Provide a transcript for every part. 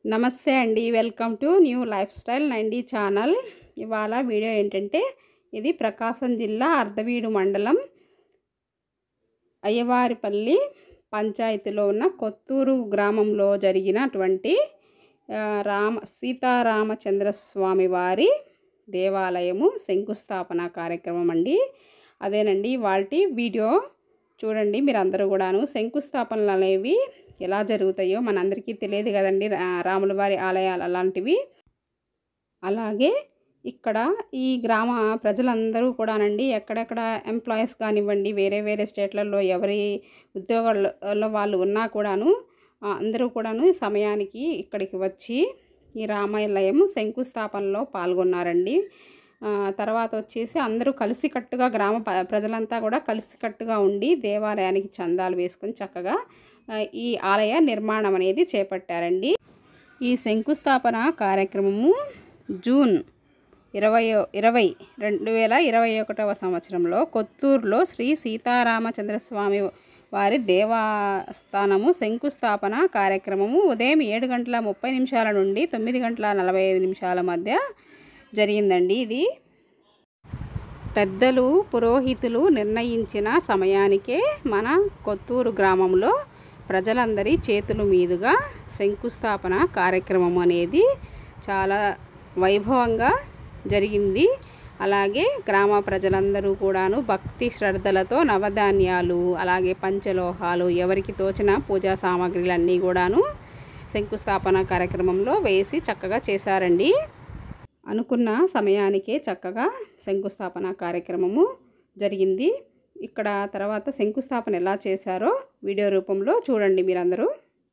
నమస్తే అండి welcome to new lifestyle నైండీ ఛానల్ ఇవాళ వీడియో ఏంటంటే ఇది ప్రకాశం జిల్లా అర్ధవీడు మండలం అయ్యవారిపల్లి పంచాయతీలో ఉన్న కొత్తూరు గ్రామంలో జరిగినటువంటి ఆ, రామ సీతారామచంద్ర స్వామి వారి దేవాలయము శంకుస్థాపన కార్యక్రమం అండి అదేనండి వాటి వీడియో చూడండి మీరు అందరూ కూడాను శంకుస్థాపనలు అనేవి ఎలా జరుగుతాయో మనందరికీ తెలియదు కదండి రా- రాముల వారి ఆలయాలు అలాంటివి అలాగే ఇక్కడ ఈ గ్రామ ప్రజలందరూ కూడానండి ఎక్కడెక్కడ ఎంప్లాయీస్ కానివ్వండి వేరే వేరే స్టేట్లలో ఎవరి ఉద్యోగాల్లో వాళ్ళు ఉన్నా కూడాను ఆ, అందరూ కూడాను ఈ సమయానికి ఇక్కడికి వచ్చి ఈ రామాలయం శంకుస్థాపనలో పాల్గొన్నారండి ఆ, తర్వాత వచ్చేసి అందరూ కలిసికట్టుగా గ్రామ ప- ప్రజలంతా కూడా కలిసికట్టుగా ఉండి దేవాలయానికి చందాలు వేసుకొని చక్కగా ఆ, ఈ ఆలయ నిర్మాణం అనేది చేపట్టారండి ఈ శంకుస్థాపన కార్యక్రమము జూన్ ఇరవై ఇరవై రెండు వేల ఇరవై ఒకటవ సంవత్సరంలో కొత్తూరులో శ్రీ సీతారామచంద్రస్వామి వారి దేవస్థానము శంకుస్థాపన కార్యక్రమము ఉదయం ఏడు గంటల ముప్పై నిమిషాల నుండి తొమ్మిది గంటల నలభై ఐదు నిమిషాల మధ్య జరిగిందండి ఇది పెద్దలు పురోహితులు నిర్ణయించిన సమయానికే మన కొత్తూరు గ్రామంలో ప్రజలందరి చేతుల మీదుగా శంకుస్థాపన కార్యక్రమం అనేది చాలా వైభవంగా జరిగింది అలాగే గ్రామ ప్రజలందరూ కూడాను భక్తి శ్రద్ధలతో నవధాన్యాలు అలాగే పంచలోహాలు ఎవరికి తోచిన పూజా సామాగ్రిలన్నీ కూడాను శంకుస్థాపన కార్యక్రమంలో వేసి చక్కగా చేశారండి అనుకున్న సమయానికే చక్కగా శంకుస్థాపన కార్యక్రమము జరిగింది ఇక్కడ తర్వాత శంకుస్థాపన ఎలా చేశారో వీడియో రూపంలో చూడండి మీరందరూ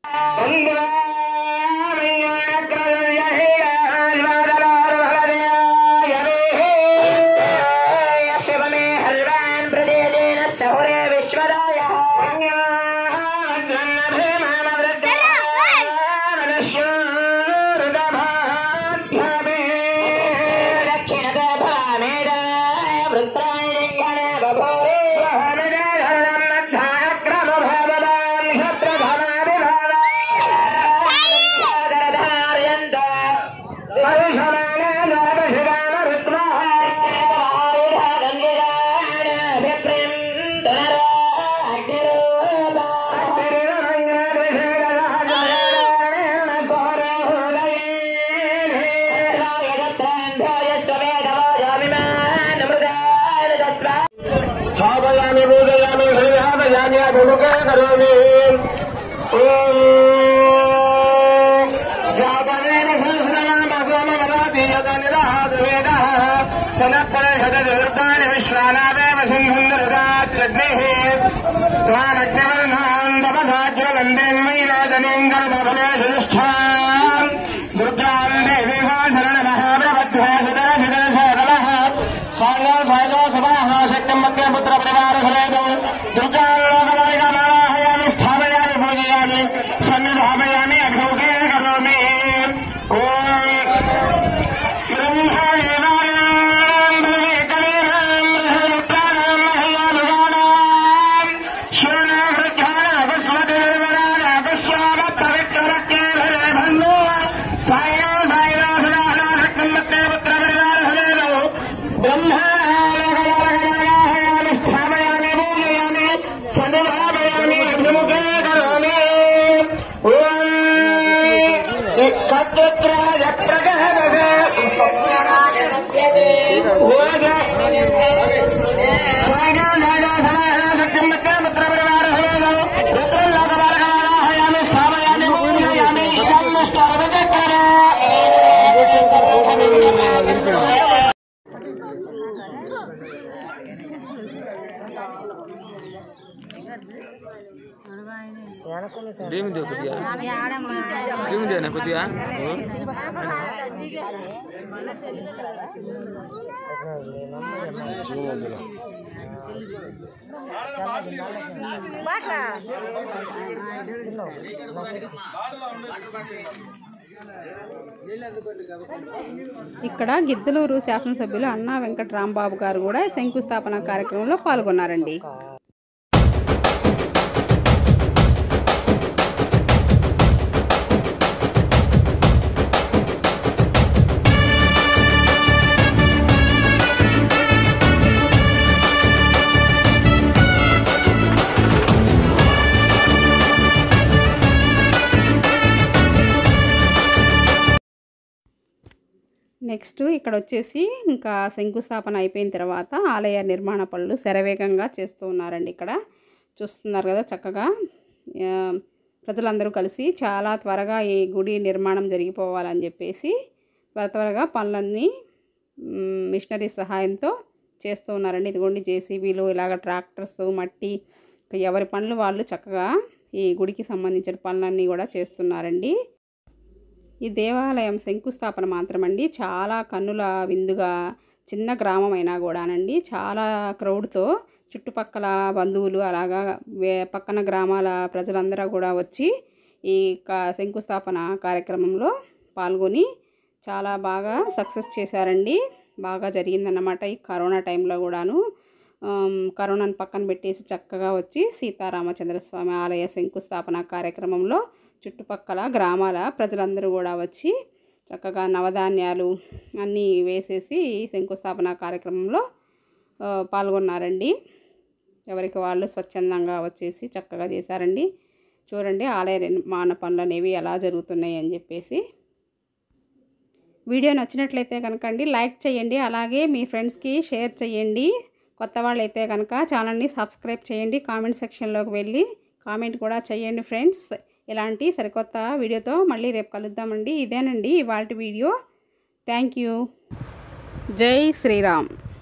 स्थापयामि पूजयामि हरिधापयामि अभिमुखे करोमि ॐ जापनेन सहस्रनामसोममदातीयत निराहातवेदः सनत्परिषदुर्गाणि विश्वानादेव सिंहन्दरुदाग्निः त्वामग्निवर्णान् तपसाज्वलन्देन्मयीरोदनीम् गर्भफलेषु निष्ठाम् दुर्गाम् देवी वा शरणमहाप्रबद्धे सुदरशिखरशोदमः साङ्गो सायो सुभाः शक्तिम् मध्य पुत्र परिवार समेतम् दुर्गालोकमायामि स्थापयामि पूजयामि सन्निधापयामि अभिमुखे करोमि ॐ ब्रह्माणेनाम् कलेनाम् बृहरुद्राणाम् मह्यानुगाणाम् श्रीरामकृष्णदेवराजपश्यामपवित्रवक्तेभन्नो सायो सायो सदा शक्तिम् मत्ते पुत्र परिवार समेतौ ब्रह्मालोकमायामि स्थापयामि पूजयामि सन्निधापयामि अभिमुखे करोमि ॐ कत्त्राय प्रगहदः ఏమింది కొద్దిగా ఏమింది అన్న కొద్దిగా ఇక్కడ గిద్దలూరు శాసనసభ్యులు అన్నా వెంకట రాంబాబు గారు కూడా శంకుస్థాపన కార్యక్రమంలో పాల్గొన్నారండి నెక్స్ట్ ఇక్కడ వచ్చేసి ఇంకా శంకుస్థాపన అయిపోయిన తర్వాత ఆలయ నిర్మాణ పనులు శరవేగంగా చేస్తూ ఉన్నారండి ఇక్కడ చూస్తున్నారు కదా చక్కగా ఆ, ప్రజలందరూ కలిసి చాలా త్వరగా ఈ గుడి నిర్మాణం జరిగిపోవాలని చెప్పేసి త్వర త్వరగా పనులన్నీ మ్, మిషనరీ సహాయంతో చేస్తూ ఉన్నారండి ఇదిగోండి జేసీబీలు ఇలాగ ట్రాక్టర్స్ మట్టి ఇంకా ఎవరి పనులు వాళ్ళు చక్కగా ఈ గుడికి సంబంధించిన పనులన్నీ కూడా చేస్తున్నారండి ఈ దేవాలయం శంకుస్థాపన మాత్రమండి చాలా కన్నుల విందుగా చిన్న గ్రామం అయినా కూడానండి చాలా క్రౌడ్తో చుట్టుపక్కల బంధువులు అలాగా వే పక్కన గ్రామాల ప్రజలందరూ కూడా వచ్చి ఈ కా శంకుస్థాపన కార్యక్రమంలో పాల్గొని చాలా బాగా సక్సెస్ చేశారండి బాగా జరిగిందన్నమాట ఈ కరోనా టైంలో కూడాను ఆమ్, కరోనాను పక్కన పెట్టేసి చక్కగా వచ్చి సీతారామచంద్ర స్వామి ఆలయ శంకుస్థాపన కార్యక్రమంలో చుట్టుపక్కల గ్రామాల ప్రజలందరూ కూడా వచ్చి చక్కగా నవధాన్యాలు అన్నీ వేసేసి ఈ శంకుస్థాపన కార్యక్రమంలో ఆ, పాల్గొన్నారండి ఎవరికి వాళ్ళు స్వచ్ఛందంగా వచ్చేసి చక్కగా చేశారండి చూడండి ఆలయ నిర్మాణ పనులు అనేవి ఎలా జరుగుతున్నాయి అని చెప్పేసి వీడియో నచ్చినట్లయితే కనుక అండి లైక్ చేయండి అలాగే మీ ఫ్రెండ్స్కి షేర్ చేయండి కొత్త వాళ్ళైతే కనుక ఛానల్ని సబ్స్క్రైబ్ చేయండి కామెంట్ సెక్షన్లోకి వెళ్ళి కామెంట్ కూడా చేయండి ఫ్రెండ్స్ ఇలాంటి సరికొత్త వీడియోతో మళ్ళీ రేపు కలుద్దామండి ఇదేనండి ఇవాళ వీడియో థ్యాంక్ యూ జై శ్రీరామ్